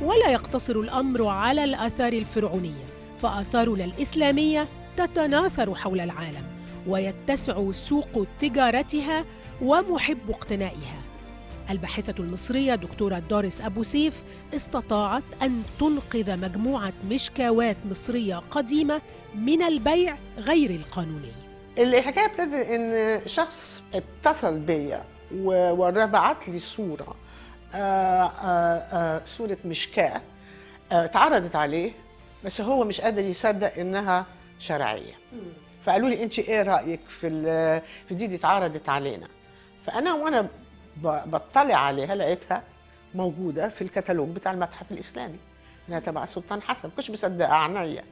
ولا يقتصر الامر على الاثار الفرعونيه فاثارنا الاسلاميه تتناثر حول العالم ويتسع سوق تجارتها ومحب اقتنائها الباحثة المصرية دكتورة دوريس أبو سيف استطاعت أن تنقذ مجموعة مشكاوات مصرية قديمة من البيع غير القانوني الحكايه ابتدت ان شخص اتصل بيا وبعت لي صوره آه، آه، آه، صوره مشكاه آه، اتعرضت عليه بس هو مش قادر يصدق انها شرعيه فقالوا لي انت ايه رايك في ال- في دي, دي اتعرضت علينا فانا وانا ب- بطلع عليها لقيتها موجوده في الكتالوج بتاع المتحف الاسلامي انها تبع السلطان حسن كنتش مصدقه عينيا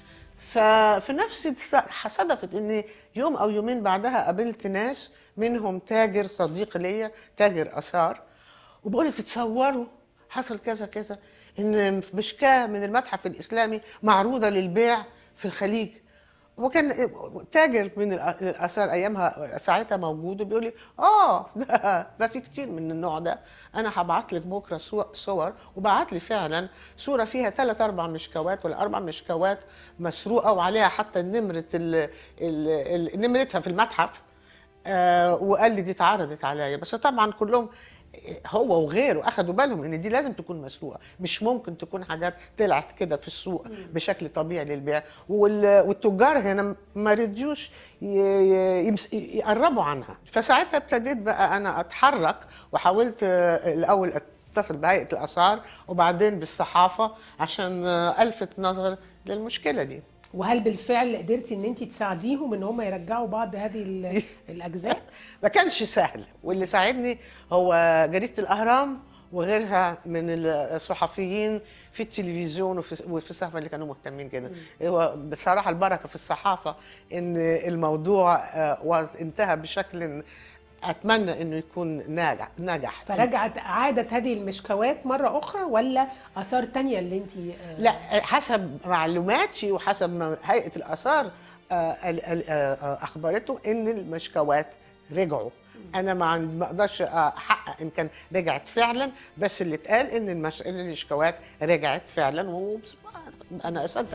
ففي نفس الس- صدفت اني يوم او يومين بعدها قابلت ناس منهم تاجر صديق ليا تاجر اثار وبقول لي تتصوروا حصل كذا كذا ان مشكاه من المتحف الاسلامي معروضه للبيع في الخليج وكان تاجر من الأ- الاثار ايامها ساعتها موجود وبيقول لي اه ده, ده في كتير من النوع ده انا هبعت لك بكره صو- صور وبعت لي فعلا صوره فيها ثلاث اربع مشكوات ولا اربع مشكوات مسروقه وعليها حتى نمره ال ال ال نمرتها في المتحف آه وقال لي دي اتعرضت عليا بس طبعا كلهم هو وغيره اخدوا بالهم ان دي لازم تكون مسروقه مش ممكن تكون حاجات طلعت كده في السوق بشكل طبيعي للبيع وال- والتجار هنا ما رضيوش ي- ي- يمس- يقربوا عنها فساعتها ابتديت بقى انا اتحرك وحاولت آه، الاول اتصل بهيئه الاثار وبعدين بالصحافه عشان آه، الفت نظر للمشكله دي وهل بالفعل قدرتي ان انت تساعديهم ان هم يرجعوا بعض هذه ال- الاجزاء ما كانش سهل واللي ساعدني هو جريده الاهرام وغيرها من الصحفيين في التلفزيون وفي وفي الصحافه اللي كانوا مهتمين كده هو بصراحه البركه في الصحافه ان الموضوع آه، واز- انتهى بشكل اتمنى انه يكون ناجح نجح فرجعت عادت هذه المشكوات مره اخرى ولا اثار تانية اللي انت لا حسب معلوماتي وحسب ما هيئه الاثار آه، ال- ال- آه، آه، اخبرته ان المشكوات رجعوا انا ما عند- ما اقدرش احقق ان كان رجعت فعلا بس اللي اتقال ان المش... إن المشكوات رجعت فعلا وانا اصدق